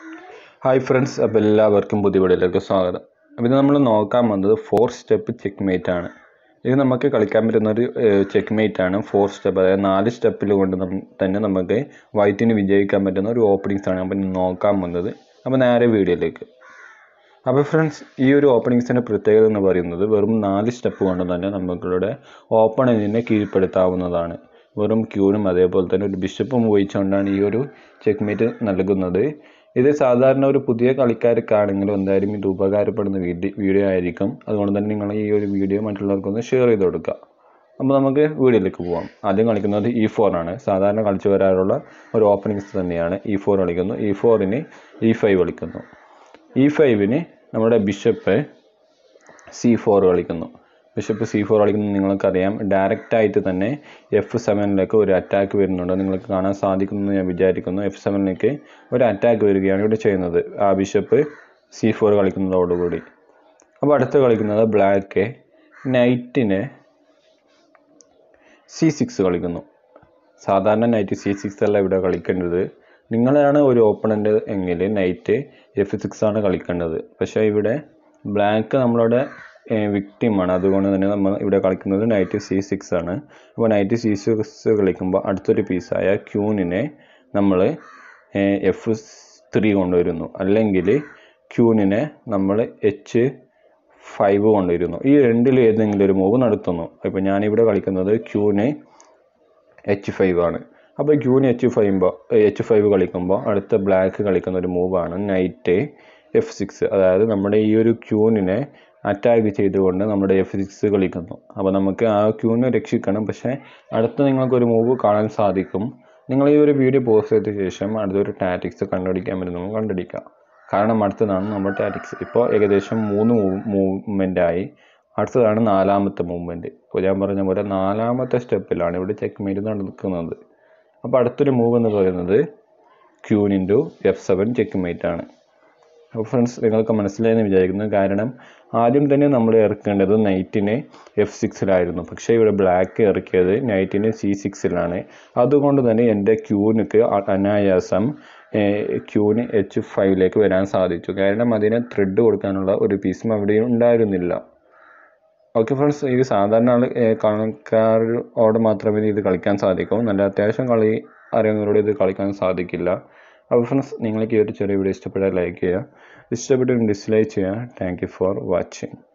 hi friends അപ്പോൾ എല്ലാവർക്കും പുതിയ വീഡിയോയിലേക്ക് സ്വാഗതം അപ്പോൾ ഇത് നമ്മൾ നോക്കാൻ വന്നത് ഫോർ സ്റ്റെപ്പ് ചെക്ക് മേറ്റ് ആണ് ഇത് നമുക്ക് കളിക്കാൻ പറ്റുന്ന ഒരു ചെക്ക് മേറ്റ് ആണ് ഫോർ സ്റ്റെപ്പ് അതായത് നാല് സ്റ്റെപ്പിൽ കൊണ്ട് നം- തന്നെ നമുക്ക് വൈറ്റിന് വിജയിക്കാൻ പറ്റുന്ന ഒരു ഓപ്പണിങ്സ് ആണ് അപ്പം നോക്കാൻ വന്നത് അപ്പോൾ നേരെ വീഡിയോയിലേക്ക് അപ്പോൾ ഫ്രണ്ട്സ് ഈ ഒരു ഓപ്പണിങ്സിൻ്റെ പ്രത്യേകത എന്ന് പറയുന്നത് വെറും നാല് സ്റ്റെപ്പ് കൊണ്ട് തന്നെ നമ്മളുടെ ഓപ്പണിങ്ങിനെ കീഴ്പ്പെടുത്താവുന്നതാണ് വെറും ക്യൂനും അതേപോലെ തന്നെ ഒരു ബിഷപ്പും ഉപയോഗിച്ചുകൊണ്ടാണ് ഈ ഒരു ചെക്ക് മേറ്റ് നൽകുന്നത് ഇത് സാധാരണ ഒരു പുതിയ കളിക്കാർക്കാണെങ്കിലും എന്തായാലും ഇത് ഉപകാരപ്പെടുന്ന വീഡിയോ വീഡിയോ ആയിരിക്കും അതുകൊണ്ട് തന്നെ നിങ്ങൾ ഈ ഒരു വീഡിയോ മറ്റുള്ളവർക്കൊന്ന് ഷെയർ ചെയ്ത് കൊടുക്കുക അപ്പോൾ നമുക്ക് വീഡിയോയിലേക്ക് പോവാം ആദ്യം കളിക്കുന്നത് ഇ ഫോർ ആണ് സാധാരണ കളിച്ചു വരാറുള്ള ഒരു ഓപ്പണിങ്സ് തന്നെയാണ് ഇ ഫോർ കളിക്കുന്നു ഇ ഫോറിന് ഇ ഫൈവ് കളിക്കുന്നു ഇ ഫൈവിന് നമ്മുടെ ബിഷപ്പ് സി ഫോർ കളിക്കുന്നു ബിഷപ്പ് സി ഫോർ കളിക്കുന്നത് നിങ്ങൾക്കറിയാം ഡയറക്റ്റ് ആയിട്ട് തന്നെ എഫ് സെവനിലേക്ക് ഒരു അറ്റാക്ക് വരുന്നുണ്ട് നിങ്ങൾക്ക് കാണാൻ സാധിക്കുമെന്ന് ഞാൻ വിചാരിക്കുന്നു എഫ് സെവനിലേക്ക് ഒരു അറ്റാക്ക് വരികയാണ് ഇവിടെ ചെയ്യുന്നത് ആ ബിഷപ്പ് സി ഫോർ കളിക്കുന്നതോടുകൂടി അപ്പോൾ അടുത്ത് കളിക്കുന്നത് ബ്ലാക്ക് നൈറ്റിനെ സി സിക്സ് കളിക്കുന്നു സാധാരണ നൈറ്റ് സി സിക്സ് അല്ല ഇവിടെ കളിക്കേണ്ടത് നിങ്ങളാണ് ഒരു ഓപ്പണൻ്റ് എങ്കിൽ നൈറ്റ് എഫ് സിക്സ് ആണ് കളിക്കേണ്ടത് പക്ഷേ ഇവിടെ ബ്ലാക്ക് നമ്മളുടെ വിക്ടിമാണ് അതുകൊണ്ട് തന്നെ നമ്മൾ ഇവിടെ കളിക്കുന്നത് നൈറ്റ് സി സിക്സ് ആണ് അപ്പോൾ നൈറ്റ് സി സിക്സ് കളിക്കുമ്പോൾ അടുത്തൊരു പീസായ ക്യൂനിനെ നമ്മൾ എഫ് ത്രീ കൊണ്ടുവരുന്നു അല്ലെങ്കിൽ ക്യൂനിനെ നമ്മൾ എച്ച് ഫൈവ് കൊണ്ടുവരുന്നു ഈ രണ്ടിൽ ഏതെങ്കിലും ഒരു മൂവ് നടത്തുന്നു ഇപ്പോൾ ഞാനിവിടെ കളിക്കുന്നത് ക്യൂന് എച്ച് ഫൈവ് ആണ് അപ്പോൾ ക്യൂന് എച്ച് ഫൈവ് എച്ച് ഫൈവ് കളിക്കുമ്പോൾ അടുത്ത ബ്ലാക്ക് കളിക്കുന്ന ഒരു മൂവാണ് നൈറ്റ് എഫ് സിക്സ് അതായത് നമ്മുടെ ഈ ഒരു ക്യൂനിനെ അറ്റാക്ക് ചെയ്തുകൊണ്ട് നമ്മുടെ എഫ് സിക്സ് കളിക്കുന്നു അപ്പോൾ നമുക്ക് ആ ക്യൂനെ രക്ഷിക്കണം പക്ഷേ അടുത്ത നിങ്ങൾക്കൊരു മൂവ് കാണാൻ സാധിക്കും നിങ്ങൾ ഈ ഒരു വീഡിയോ പോസ്റ്റ് ചെയ്ത ശേഷം അടുത്തൊരു ടാറ്റിക്സ് കണ്ടുപിടിക്കാൻ പറ്റുന്ന കണ്ടുപിടിക്കാം കാരണം അടുത്തതാണ് നമ്മുടെ ടാറ്റിക്സ് ഇപ്പോൾ ഏകദേശം മൂന്ന് മൂവ്മെൻ്റ് ആയി അടുത്തതാണ് നാലാമത്തെ മൂവ്മെൻറ്റ് ഇപ്പോൾ ഞാൻ പറഞ്ഞ പോലെ നാലാമത്തെ സ്റ്റെപ്പിലാണ് ഇവിടെ ചെക്ക് മേറ്റ് നടക്കുന്നത് അപ്പോൾ അടുത്തൊരു മൂവ് എന്ന് പറയുന്നത് queen into F seven checkmate ആണ് അപ്പോൾ ഫ്രണ്ട്സ് നിങ്ങൾക്ക് മനസ്സിലായെന്ന് വിചാരിക്കുന്നു കാരണം ആദ്യം തന്നെ നമ്മൾ ഇറക്കേണ്ടത് നൈറ്റിനെ എഫ് സിക്സിലായിരുന്നു പക്ഷേ ഇവിടെ ബ്ലാക്ക് ഇറക്കിയത് നൈറ്റിന് സി സിക്സിലാണ് അതുകൊണ്ട് തന്നെ എൻ്റെ ക്യൂനിക്ക് അനായാസം ക്യൂന് എച്ച് ഫൈവിലേക്ക് വരാൻ സാധിച്ചു കാരണം അതിന് ത്രെഡ് കൊടുക്കാനുള്ള ഒരു പീസും അവിടെ ഉണ്ടായിരുന്നില്ല ഓക്കെ ഫ്രണ്ട്സ് ഇത് സാധാരണ ആൾ കളിക്കാരോട് മാത്രമേ ഇത് കളിക്കാൻ സാധിക്കൂ നല്ല അത്യാവശ്യം കളി അറിയുന്നവരോട് ഇത് കളിക്കാൻ സാധിക്കില്ല അപ്പോൾ ഫ്രണ്ട്സ് നിങ്ങൾക്ക് ഈ ഒരു ചെറിയ വീഡിയോ ഇഷ്ടപ്പെട്ടാൽ ലൈക്ക് ചെയ്യുക ഇഷ്ടപ്പെട്ടെങ്കിൽ ഡിസ്ലൈക്ക് ചെയ്യുക താങ്ക് യു ഫോർ വാച്ചിങ്